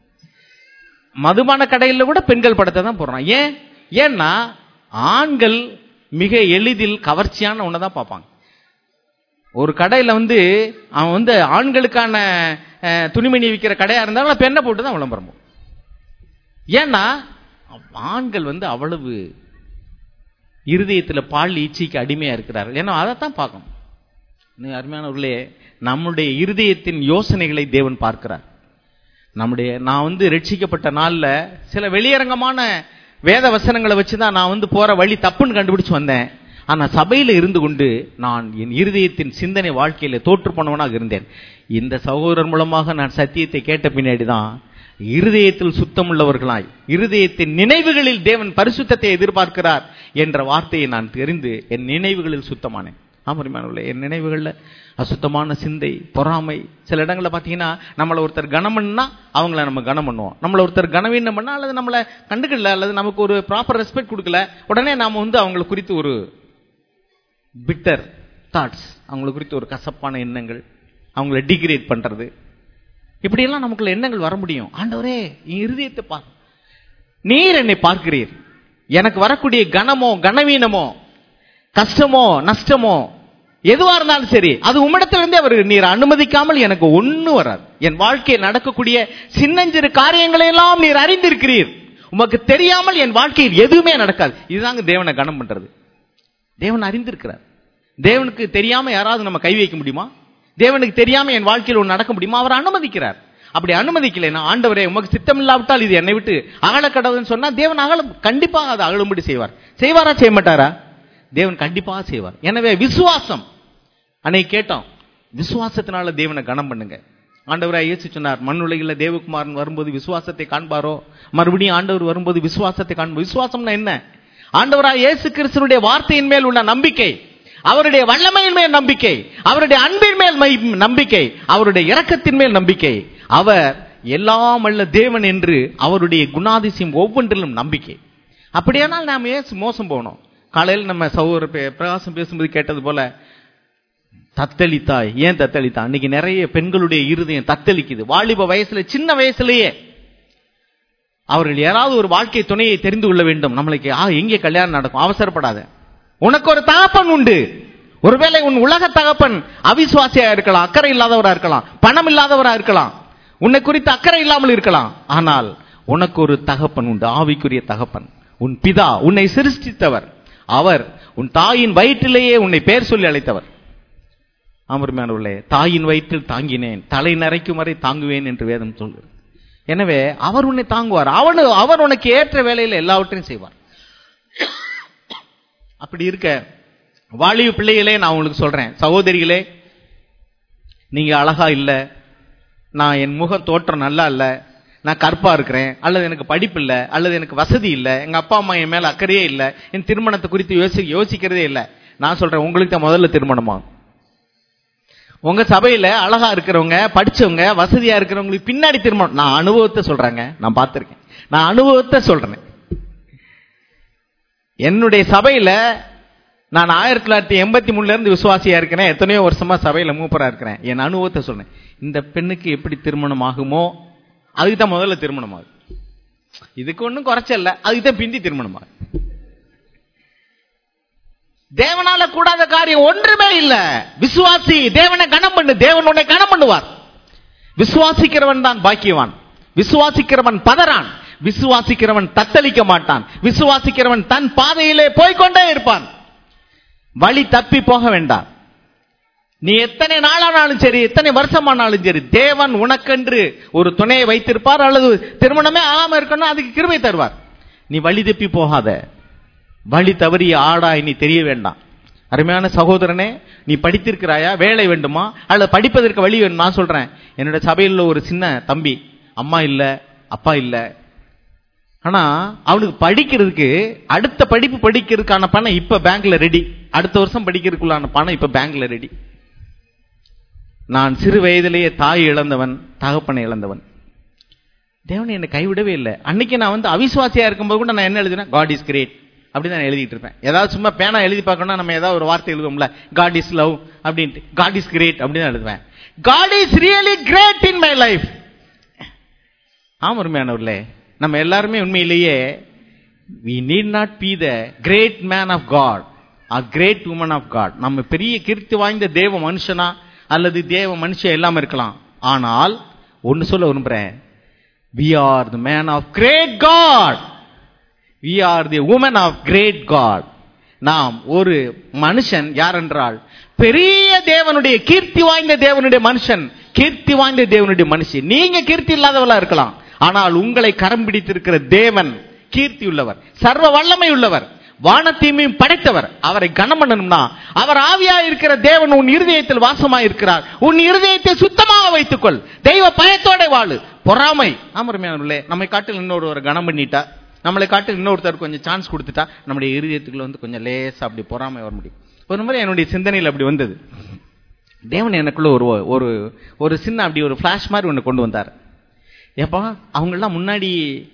மதுபான கடையில் கூட பெண்கள் படத்தை தான் போடுறான் ஏன் ஏன்னா ஆண்கள் மிக எளிதில் கவர்ச்சியான ஒன்றை தான் பார்ப்பாங்க ஒரு கடையில் வந்து அவன் வந்து ஆண்களுக்கான அஹ், துணிமணி விற்கிற கடையா இருந்தாலும் பெண்ணை போட்டு தான் விளம்பரம் போடும். ஏன்னா ஆண்கள் வந்து அவ்வளவு இருதயத்துல பால் ஈச்சைக்கு அடிமையா இருக்கிறார்கள் ஏன்னா அதைத்தான் பார்க்கணும் இன்னும் அருமையானவர்களே நம்முடைய இருதயத்தின் யோசனைகளை தேவன் பார்க்கிறார் நம்முடைய நான் வந்து ரட்சிக்கப்பட்ட நாள்ல சில வெளியரங்கமான வேத வசனங்களை வச்சு தான் நான் வந்து போற வழி தப்புன்னு கண்டுபிடிச்சு வந்தேன் ஆனா சபையில இருந்து கொண்டு நான் என் இருதயத்தின் சிந்தனை வாழ்க்கையில தோற்று போனவனாக இருந்தேன் இந்த சகோதரர் மூலமாக நான் சத்தியத்தை கேட்ட பின்னாடி தான் இருதயத்தில் சுத்தமுள்ளவர்களாய் இருதயத்தின் நினைவுகளில் தேவன் பரிசுத்தத்தை எதிர்பார்க்கிறார் என்ற வார்த்தையை நான் தெரிந்து என் நினைவுகளில் சுத்தமானேன் ஆமரிமானவர்களே என் நினைவுகள்ல அசுத்தமான சிந்தை பொறாமை சில இடங்கள்ல பாத்தீங்கன்னா நம்மள ஒருத்தர் கனம் பண்ணா அவங்கள நம்ம கனம் பண்ணுவோம் நம்மள ஒருத்தர் கனவீனம் பண்ணா அல்லது நம்மள கண்டுக்கல அல்லது நமக்கு ஒரு ப்ராப்பர் ரெஸ்பெக்ட் கொடுக்கல உடனே நாம வந்து அவங்களை குறித்து ஒரு பிட்டர் தாட்ஸ் அவங்களை குறித்து ஒரு கசப்பான எண்ணங்கள் அவங்கள டிகிரேட் பண்றது இப்படியெல்லாம் நமக்குள்ள எண்ணங்கள் வர முடியும் ஆண்டவரே என் இருதயத்தை பார் நீர் என்னை பார்க்கிறீர் எனக்கு வரக்கூடிய கனமோ கனவீனமோ கஷ்டமோ நஷ்டமோ எதுவா இருந்தாலும் சரி அது உம்மிடத்திலிருந்தே அவர் நீர் அனுமதிக்காமல் எனக்கு ஒண்ணு வராது என் வாழ்க்கையில் நடக்கக்கூடிய சின்னஞ்சிறு காரியங்களை எல்லாம் நீர் அறிந்திருக்கிறீர் உமக்கு தெரியாமல் என் வாழ்க்கையில் எதுவுமே நடக்காது இதுதாங்க தேவனை கனம் பண்றது தேவன் அறிந்திருக்கிறார் தேவனுக்கு தெரியாம யாராவது நம்ம கை வைக்க முடியுமா தேவனுக்கு தெரியாம என் வாழ்க்கையில் ஒன்று நடக்க முடியுமா அவர் அனுமதிக்கிறார் அப்படி அனுமதிக்கலைன்னா ஆண்டவரே உமக்கு சித்தம் இல்லாவிட்டால் இது என்னை விட்டு அகல கடவுள்னு சொன்னா தேவன் அகலம் கண்டிப்பாக அதை அகலும்படி செய்வார் செய்வாரா செய்ய மாட்டாரா தேவன் கண்டிப்பாக செய்வார் எனவே விசுவாசம் அன்னைக்கு கேட்டோம் விசுவாசத்தினால தேவனை கனம் பண்ணுங்க ஆண்டவராய் இயேசு சொன்னார் மண்ணுலகில் தேவகுமாரன் வரும்போது விசுவாசத்தை காண்பாரோ மறுபடியும் ஆண்டவர் வரும்போது விசுவாசத்தை காண்போம் விசுவாசம்னா என்ன ஆண்டவராய் இயேசு கிறிஸ்துனுடைய வார்த்தையின் மேல் உள்ள நம்பிக்கை அவருடைய வல்லமையின் மேல் நம்பிக்கை அவருடைய அன்பின் மேல் மை- நம்பிக்கை அவருடைய இரக்கத்தின் மேல் நம்பிக்கை அவர் எல்லாம் அல்ல தேவன் என்று அவருடைய குணாதிசயம் ஒவ்வொன்றிலும் நம்பிக்கை அப்படியானால் நாம் ஏன் மோசம் போனோம் காலையில் நம்ம சகோதர பே- பிரகாசம் பேசும்போது கேட்டது போல தத்தளித்தாய் ஏன் தத்தளித்தா அன்னைக்கு நிறைய பெண்களுடைய இருதயம் தத்தளிக்குது வாலிப வயசுல சின்ன வயசுலயே அவர்கள் யாராவது ஒரு வாழ்க்கை துணையை தெரிந்து கொள்ள வேண்டும் நம்மளுக்கு ஆ, எங்கே கல்யாணம் நடக்கும் அவசரப்படாத உனக்கு ஒரு தகப்பன் உண்டு ஒருவேளை உன் உலக தகப்பன் அவிசுவாசியா இருக்கலாம் அக்கறை இல்லாதவரா இருக்கலாம் பணம் இல்லாதவரா இருக்கலாம் உன்னை குறித்து அக்கறை இல்லாமல் இருக்கலாம் ஆனால் உனக்கு ஒரு தகப்பன் உண்டு ஆவிக்குரிய தகப்பன் உன் பிதா உன்னை சிருஷ்டித்தவர் அவர் உன் தாயின் வயிற்றிலேயே உன்னை பேர் சொல்லி அழைத்தவர் அமர்மையானவர்களே தாயின் வயிற்றில் தாங்கினேன் தலை நரைக்கும் வரை தாங்குவேன் என்று வேதம் சொல்கிறது எனவே அவர் உன்னை தாங்குவார் அவனு அவர் உனக்கு ஏற்ற வேலையில் எல்லாவற்றையும் செய்வார் அப்படி இருக்க வாலிப பிள்ளைகளே நான் உங்களுக்கு சொல்றேன் சகோதரிகளே நீங்க அழகா இல்ல நான் என் முக தோற்றம் நல்லா இல்ல நான் கற்பா இருக்கிறேன் அல்லது எனக்கு படிப்பு இல்ல அல்லது எனக்கு வசதி இல்ல எங்க அப்பா அம்மா என் மேல அக்கறையே இல்ல என் திருமணத்தை குறித்து யோசி யோசிக்கிறதே இல்ல நான் சொல்றேன் உங்களுக்கு தான் முதல்ல திருமணமாகும் உங்க சபையில அழகா இருக்கிறவங்க படிச்சவங்க வசதியா இருக்கிறவங்களுக்கு பின்னாடி திருமணம் நான் அனுபவத்தை சொல்றேங்க நான் பார்த்திருக்கேன் நான் அனுபவத்தை சொல்றேன் என்னுடைய சபையில நான் ஆயிரத்தி தொள்ளாயிரத்தி எண்பத்தி மூணுல இருந்து விசுவாசியா இருக்கிறேன் எத்தனையோ வருஷமா சபையில மூப்பரா இருக்கிறேன் என் அனுபவத்தை சொல்றேன் இந்த பெண்ணுக்கு எப்படி திருமணம் ஆகுமோ அதுக்கு தான் முதல்ல திருமணம் ஆகுது இதுக்கு ஒன்றும் குறைச்சல்ல அதுக்கு தான் பிந்தி திருமணம் ஆகுது தேவனால கூடாத காரியம் ஒன்றுமே இல்ல விசுவாசி தேவனை கணம் பண்ணு தேவன் உன்னை கணம் பண்ணுவார் விசுவாசிக்கிறவன் தான் பாக்கியவான் விசுவாசிக்கிறவன் பதறான் விசுவாசிக்கிறவன் தத்தளிக்க மாட்டான் விசுவாசிக்கிறவன் தன் பாதையிலே போய்க்கொண்டே இருப்பான் வழி தப்பி போக வேண்டாம் நீ எத்தனை நாளானாலும் சரி எத்தனை வருஷமானாலும் சரி தேவன் உனக்கென்று ஒரு துணையை வைத்திருப்பார் அல்லது திருமணமே ஆகாம இருக்கணும் அதுக்கு கிருபை தருவார் நீ வழி தப்பி போகாத வழி தவறிய ஆடாய் நீ தெரிய வேண்டாம் அருமையான சகோதரனே நீ படித்திருக்கிறாயா வேலை வேண்டுமா அல்லது படிப்பதற்கு வழி வேணும் நான் சொல்றேன் என்னோட சபையில் ஒரு சின்ன தம்பி அம்மா இல்ல அப்பா இல்ல ஆனா அவனுக்கு படிக்கிறதுக்கு அடுத்த படிப்பு படிக்கிறதுக்கான பணம் இப்ப பேங்க்ல ரெடி அடுத்த வருஷம் படிக்கிறதுக்குள்ளான பணம் இப்ப பேங்க்ல ரெடி நான் சிறு வயதிலேயே தாய் இழந்தவன் தகப்பனை இழந்தவன் தேவன் என்னை கைவிடவே இல்லை அன்னைக்கு நான் வந்து அவிசுவாசியா இருக்கும்போது கூட நான் என்ன எழுதினேன் காட் இஸ் கிரேட் அப்படி நான் எழுதிட்டு இருப்பேன் ஏதாவது சும்மா பேனா எழுதி பார்க்கணும்னா நம்ம ஏதாவது ஒரு வார்த்தை எழுதுவோம்ல காட் இஸ் லவ் அப்படின்ட்டு காட் இஸ் கிரேட் அப்படின்னு தான் எழுதுவேன் God is really great in my life ஆமா உண்மையானவர்களே நம்ம எல்லாருமே உண்மையிலேயே we need not be the great man of God a great woman of God நம்ம பெரிய கீர்த்தி வாய்ந்த தேவ மனுஷனா அல்லது தேவ மனுஷன் எல்லாம் இருக்கலாம் ஆனால் ஒன்னு சொல்ல விரும்புறேன் we are the man of great God we are the woman of great God நாம் ஒரு மனுஷன் யார் என்றால் பெரிய தேவனுடைய கீர்த்தி வாய்ந்த தேவனுடைய மனுஷன் கீர்த்தி வாய்ந்த தேவனுடைய மனுஷன் நீங்க கீர்த்தி இல்லாதவளா இருக்கலாம் ஆனால் உங்களை கரம் பிடித்திருக்கிற தேவன் கீர்த்தி உள்ளவர் சர்வ வல்லமை உள்ளவர் வானத்தீமையும் படைத்தவர் அவரை கனம் பண்ணணும்னா அவர் ஆவியா இருக்கிற தேவன் உன் இருதயத்தில் வாசமா இருக்கிறார் உன் இருதயத்தை சுத்தமாக வைத்துக்கொள் தெய்வ பயத்தோட வாழு பொறாமை ஆமருமையானே நம்மை காட்டில் இன்னொரு ஒரு கனம் பண்ணிட்டா நம்மளை காட்டு இன்னொருத்தர் கொஞ்சம் சான்ஸ் கொடுத்துட்டா நம்முடைய இருதயத்துக்குள்ள வந்து கொஞ்சம் லேசா அப்படி பொறாமை வர முடியும் ஒரு முறை என்னுடைய சிந்தனையில் அப்படி வந்தது தேவன் எனக்குள்ள ஒரு ஒரு ஒரு சின்ன அப்படி ஒரு ஃபிளாஷ் மாதிரி ஒன்று கொண்டு வந்தார் ஏப்பா அவங்கெல்லாம் முன்னாடி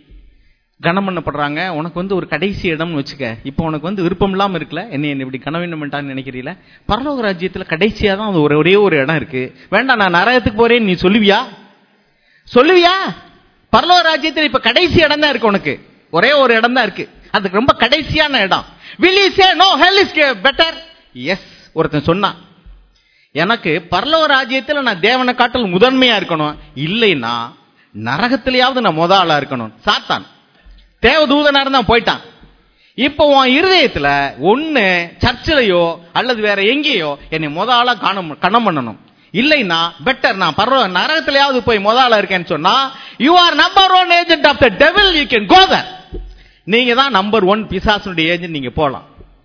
கனம் பண்ணப்படுறாங்க உனக்கு வந்து ஒரு கடைசி இடம்னு வச்சுக்க இப்போ உனக்கு வந்து விருப்பம் இல்லாம இருக்குல்ல என்ன என்ன இப்படி கனவினமெண்டான்னு நினைக்கிறீல பரலோக ராஜ்யத்துல கடைசியா தான் ஒரு ஒரே ஒரு இடம் இருக்கு வேண்டாம் நான் நரகத்துக்கு போறேன்னு நீ சொல்லுவியா சொல்லுவியா பரலோக ராஜ்யத்தில் இப்ப கடைசி இடம் தான் இருக்கு உனக்கு ஒரே ஒரு இடம் தான் இருக்கு அதுக்கு ரொம்ப கடைசியான இடம் will you say no hell is better yes ஒருத்தன் சொன்னான் எனக்கு பரலோக ராஜ்யத்தில் நான் தேவனை காட்டல் முதன்மையா இருக்கணும் இல்லைன்னா நரகத்திலேயாவது நான் முத ஆளா இருக்கணும் சாத்தான் தேவதூதனா இருந்தா போயிட்டான் இப்போ உன் இருதயத்துல ஒண்ணு சர்ச்சிலையோ அல்லது வேற எங்கேயோ என்னை முத ஆளா காண கணம் பண்ணணும் இல்லைன்னா பெட்டர் நான் பரவ நரகத்திலேயாவது போய் முத ஆளா இருக்கேன்னு சொன்னா you are number one agent of the devil you can go there நீங்க தான் நம்பர் ஒன் பிசாசனுடைய ஏஜென்ட் நீங்க போலாம்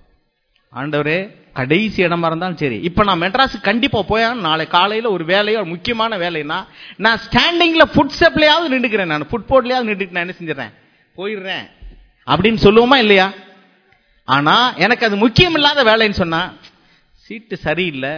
ஆண்டவரே கடைசி இடமா இருந்தாலும் சரி இப்ப நான் மெட்ராஸுக்கு கண்டிப்பா போயா நாளை காலையில ஒரு வேலையோ ஒரு முக்கியமான வேலைன்னா நான் ஸ்டாண்டிங்ல ஃபுட் ஸ்டெப்லயாவது நின்றுக்கிறேன் நான் ஃபுட் போர்ட்லயாவது நின்றுட்டு நான் என்ன செஞ்சிடறேன் போயிடுறேன் அப்படின்னு சொல்லுவோமா இல்லையா ஆனா எனக்கு அது முக்கியம் இல்லாத வேலைன்னு சொன்னா சீட்டு சரியில்லை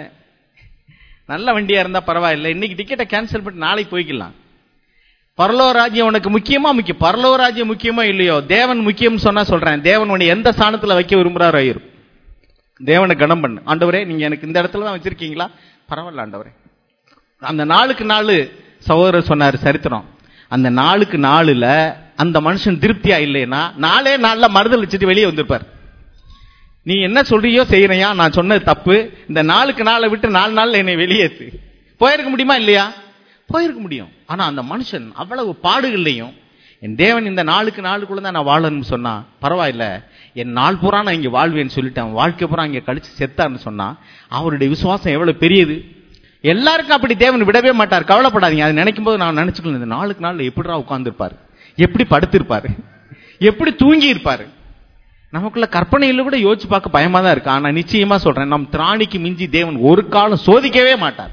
நல்ல வண்டியா இருந்தா பரவாயில்லை இன்னைக்கு டிக்கெட்டை கேன்சல் பண்ணி நாளைக்கு போய்க்கலாம் பரலோ ராஜ்யம் உனக்கு முக்கியமா முக்கியம் பரலோ ராஜ்யம் முக்கியமா இல்லையோ தேவன் முக்கியம் சொன்னா சொல்றேன் தேவன் உன்னை எந்த ஸ்தானத்துல வைக்க விரும்புறாரோ ஐயர் தேவனை கனம் பண்ணு ஆண்டவரே நீங்க எனக்கு இந்த இடத்துல தான் வச்சிருக்கீங்களா பரவாயில்ல ஆண்டவரே அந்த நாளுக்கு நாள் சகோதரர் சொன்னார் சரித்திரம் அந்த நாளுக்கு நாளுல அந்த மனுஷன் திருப்தியா இல்லைன்னா நாளே நாள்ல மறுதல் வச்சுட்டு வெளியே வந்திருப்பார் நீ என்ன சொல்றியோ செய்யறியா நான் சொன்னது தப்பு இந்த நாளுக்கு நாளை விட்டு நாலு நாள்ல என்னை வெளியேத்து போயிருக்க முடியுமா இல்லையா போயிருக்க முடியும் ஆனா அந்த மனுஷன் அவ்வளவு பாடுகள்லையும் என் தேவன் இந்த நாளுக்கு நாளுக்குள்ள தான் நான் வாழணும்னு சொன்னா பரவாயில்ல என் நாள் பூரா நான் இங்க வாழ்வேன்னு சொல்லிட்டு அவன் வாழ்க்கை பூரா இங்க கழிச்சு செத்தார்னு சொன்னா அவருடைய விசுவாசம் எவ்வளவு பெரியது எல்லாருக்கும் அப்படி தேவன் விடவே மாட்டார் கவலைப்படாதீங்க அதை நினைக்கும் போது நான் நினைச்சுக்கணும் இந்த நாளுக்கு நாள் எப்படிடா உட்கார்ந்துருப்பாரு எப்படி படுத்திருப்பாரு எப்படி தூங்கி இருப்பாரு நமக்குள்ள கற்பனையில கூட யோசிச்சு பார்க்க பயமா தான் இருக்கு ஆனா நிச்சயமா சொல்றேன் நம் திராணிக்கு மிஞ்சி தேவன் ஒரு காலம் சோதிக்கவே மாட்டார்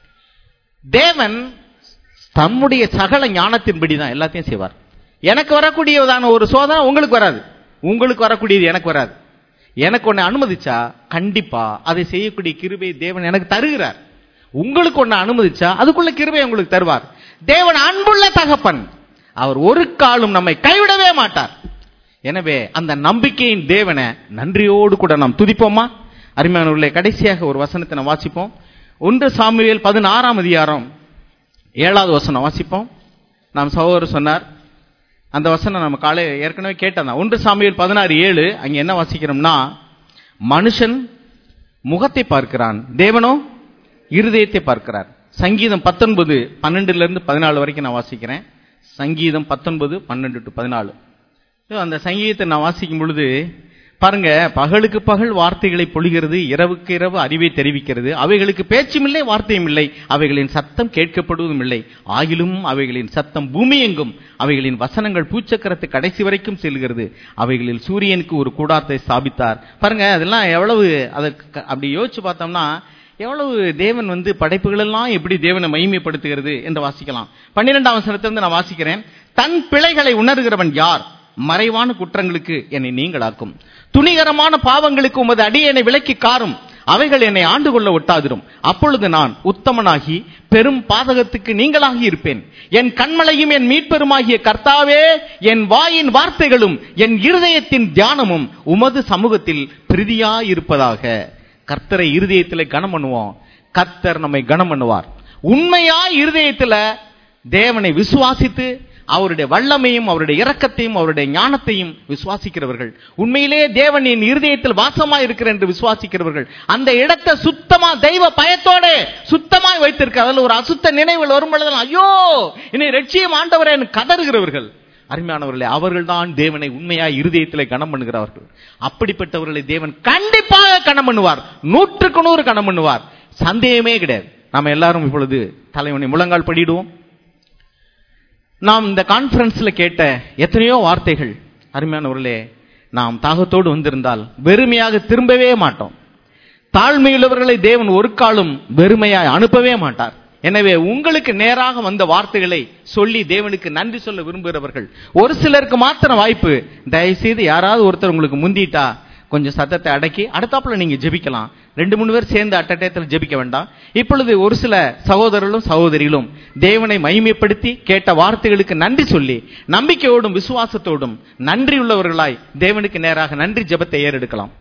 தேவன் தம்முடைய சகல ஞானத்தின்படி தான் எல்லாத்தையும் செய்வார் எனக்கு வரக்கூடியதான ஒரு சோதனை உங்களுக்கு வராது உங்களுக்கு வரக்கூடியது எனக்கு வராது எனக்கு ஒன்னு அனுமதிச்சா கண்டிப்பா அதை செய்யக்கூடிய கிருபை தேவன் எனக்கு தருகிறார் உங்களுக்கு ஒன்னு அனுமதிச்சா அதுக்குள்ள கிருபை உங்களுக்கு தருவார் தேவன் அன்புள்ள தகப்பன் அவர் ஒரு காலும் நம்மை கைவிடவே மாட்டார் எனவே அந்த நம்பிக்கையின் தேவனை நன்றியோடு கூட நாம் துதிப்போமா அருமையானவர்களே கடைசியாக ஒரு வசனத்தை நாம் வாசிப்போம் ஒன்று சாமுவேல் பதினாறாம் அதிகாரம் ஏழாவது வசனம் வாசிப்போம் நாம் சகோதரர் சொன்னார் அந்த வசனம் நம்ம காலை ஏற்கனவே கேட்டதான் ஒன்று சாமியல் பதினாறு ஏழு அங்க என்ன வாசிக்கிறோம்னா மனுஷன் முகத்தை பார்க்கிறான் தேவனோ இருதயத்தை பார்க்கிறார் சங்கீதம் பத்தொன்பது பன்னெண்டுல இருந்து பதினாலு வரைக்கும் நான் வாசிக்கிறேன் சங்கீதம் பத்தொன்பது பன்னெண்டு டு பதினாலு அந்த சங்கீதத்தை நான் வாசிக்கும் பொழுது பாருங்க பகலுக்கு பகல் வார்த்தைகளை பொழிகிறது இரவுக்கு இரவு அறிவை தெரிவிக்கிறது அவைகளுக்கு பேச்சும் இல்லை வார்த்தையும் இல்லை அவைகளின் சத்தம் கேட்கப்படுவதும் இல்லை ஆகிலும் அவைகளின் சத்தம் பூமி எங்கும் அவைகளின் வசனங்கள் பூச்சக்கரத்து கடைசி வரைக்கும் செல்கிறது அவைகளில் சூரியனுக்கு ஒரு கூடாரத்தை ஸ்தாபித்தார் பாருங்க அதெல்லாம் எவ்வளவு அதை அப்படி யோசிச்சு பார்த்தோம்னா எவ்வளவு தேவன் வந்து படைப்புகள் எல்லாம் எப்படி தேவனை மகிமைப்படுத்துகிறது என்று வாசிக்கலாம் பன்னிரெண்டாம் வசனத்திலிருந்து நான் வாசிக்கிறேன் தன் பிழைகளை உணர்கிறவன் யார் மறைவான குற்றங்களுக்கு என்னை நீங்களாக்கும் துணிகரமான பாவங்களுக்கு உமது அடியனை விலக்கி காரும் அவைகள் என்னை ஆண்டு கொள்ள ஒட்டாதிரும் அப்பொழுது நான் உத்தமனாகி பெரும் பாதகத்துக்கு நீங்களாகி இருப்பேன் என் கண்மலையும் என் மீட்பெருமாகிய கர்த்தாவே என் வாயின் வார்த்தைகளும் என் இருதயத்தின் தியானமும் உமது சமூகத்தில் பிரதியா இருப்பதாக கர்த்தரை இருதயத்திலே கனம் பண்ணுவோம் கர்த்தர் நம்மை கனம் பண்ணுவார் உண்மையா இருதயத்துல தேவனை விசுவாசித்து அவருடைய வல்லமையும் அவருடைய இரக்கத்தையும் அவருடைய ஞானத்தையும் விசுவாசிக்கிறவர்கள் உண்மையிலே தேவன் என் இருதயத்தில் வாசமா இருக்கிற என்று விசுவாசிக்கிறவர்கள் அந்த இடத்தை சுத்தமா தெய்வ பயத்தோட சுத்தமாய் வைத்திருக்க அதில் ஒரு அசுத்த நினைவுகள் வரும் பொழுதெல்லாம் ஐயோ என்னை ரட்சியம் ஆண்டவரே கதறுகிறவர்கள் அருமையானவர்களே அவர்கள் தான் தேவனை உண்மையாய் இருதயத்திலே கனம் பண்ணுகிறவர்கள் அப்படிப்பட்டவர்களை தேவன் கண்டிப்பாக கனம் பண்ணுவார் நூற்றுக்கு நூறு கனம் பண்ணுவார் சந்தேகமே கிடையாது நாம எல்லாரும் இப்பொழுது தலைவனை முழங்கால் படிடுவோம் நாம் இந்த கான்பரன்ஸ்ல கேட்ட எத்தனையோ வார்த்தைகள் அருமையானவர்களே நாம் தாகத்தோடு வந்திருந்தால் வெறுமையாக திரும்பவே மாட்டோம் தாழ்மையுள்ளவர்களை தேவன் ஒரு காலம் வெறுமையாய் அனுப்பவே மாட்டார் எனவே உங்களுக்கு நேராக வந்த வார்த்தைகளை சொல்லி தேவனுக்கு நன்றி சொல்ல விரும்புகிறவர்கள் ஒரு சிலருக்கு மாத்திரம் வாய்ப்பு தயவுசெய்து யாராவது ஒருத்தர் உங்களுக்கு முந்திட்டா கொஞ்சம் சத்தத்தை அடக்கி அடுத்தாப்புல நீங்க ஜெபிக்கலாம் ரெண்டு மூணு பேர் சேர்ந்து அட்டட்டயத்தில் ஜெபிக்க வேண்டாம் இப்பொழுது ஒரு சில சகோதரர்களும் சகோதரிகளும் தேவனை மகிமைப்படுத்தி கேட்ட வார்த்தைகளுக்கு நன்றி சொல்லி நம்பிக்கையோடும் விசுவாசத்தோடும் நன்றி உள்ளவர்களாய் தேவனுக்கு நேராக நன்றி ஜெபத்தை ஏறெடுக்கலாம்